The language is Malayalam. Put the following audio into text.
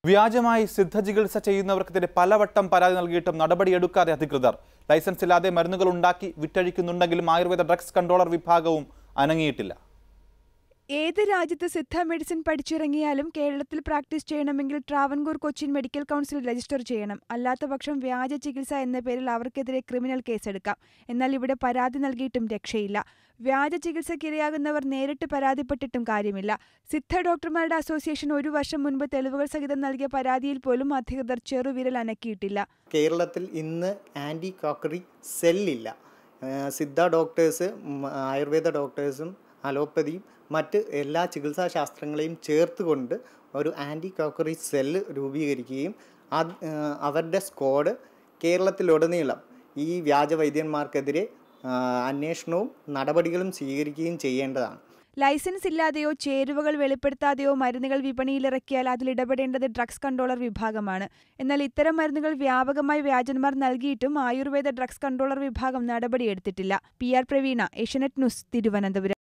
വ്യാജമായി സിദ്ധചികിത്സ ചെയ്യുന്നവർക്കെതിരെ പലവട്ടം പരാതി നൽകിയിട്ടും നടപടിയെടുക്കാതെ അധികൃതർ ലൈസൻസ് ഇല്ലാതെ മരുന്നുകൾ ഉണ്ടാക്കി വിറ്റഴിക്കുന്നുണ്ടെങ്കിലും ആയുർവേദ ഡ്രഗ്സ് കൺട്രോളർ വിഭാഗവും അനങ്ങിയിട്ടില്ല ഏത് രാജ്യത്ത് സിദ്ധ മെഡിസിൻ പഠിച്ചിറങ്ങിയാലും കേരളത്തിൽ പ്രാക്ടീസ് ചെയ്യണമെങ്കിൽ Travancore Cochin medical council register ചെയ്യണം അല്ലാത്തപക്ഷം വ്യാജ ചികിത്സ എന്ന പേരിൽ അവർക്കെതിരെ ക്രിമിനൽ കേസെടുക്കാം എന്നാൽ ഇവിടെ പരാതി നൽകിയിട്ടും രക്ഷയില്ല വ്യാജ ചികിത്സയ്ക്കിരയാകുന്നവർ നേരിട്ട് പരാതിപ്പെട്ടിട്ടും കാര്യമില്ല സിദ്ധ ഡോക്ടർമാരുടെ അസോസിയേഷൻ ഒരു വർഷം മുൻപ് തെളിവുകൾ സഹിതം നൽകിയ പരാതിയിൽ പോലും അധികൃതർ ചെറുവിരൽ അനക്കിയിട്ടില്ല കേരളത്തിൽ ഇന്ന് ആൻറ്റി കോക്കറി സെല്ലില്ല ഏഹ് സിദ്ധ ഡോക്ടേഴ്സ് ഉം, ആയുർവേദ ഡോക്ടേഴ്സും അലോപ്പതിയും മറ്റ് എല്ലാ ചികിത്സാ ശാസ്ത്രങ്ങളെയും ചേർത്തുകൊണ്ട് ഒരു ആൻറ്റി കോക്കറി സെല്ല് രൂപീകരിക്കുകയും അത് ഏഹ് അവരുടെ സ്ക്വാഡ് കേരളത്തിലുടനീളം ഈ വ്യാജ വൈദ്യന്മാർക്കെതിരെ ആഹ് അന്വേഷണവും നടപടികളും സ്വീകരിക്കുകയും ചെയ്യേണ്ടതാണ് ലൈസൻസ് ഇല്ലാതെയോ ചേരുവകൾ വെളിപ്പെടുത്താതെയോ മരുന്നുകൾ വിപണിയിലിറക്കിയാൽ അതിൽ ഇടപെടേണ്ടത് ഡ്രഗ്സ് കൺട്രോളർ വിഭാഗമാണ് എന്നാൽ ഇത്തരം മരുന്നുകൾ വ്യാപകമായി വ്യാജന്മാർ നൽകിയിട്ടും ആയുർവേദ ഡ്രഗ്സ് കൺട്രോളർ വിഭാഗം നടപടിയെടുത്തിട്ടില്ല P R Praveena Asianet news Thiruvananthapuram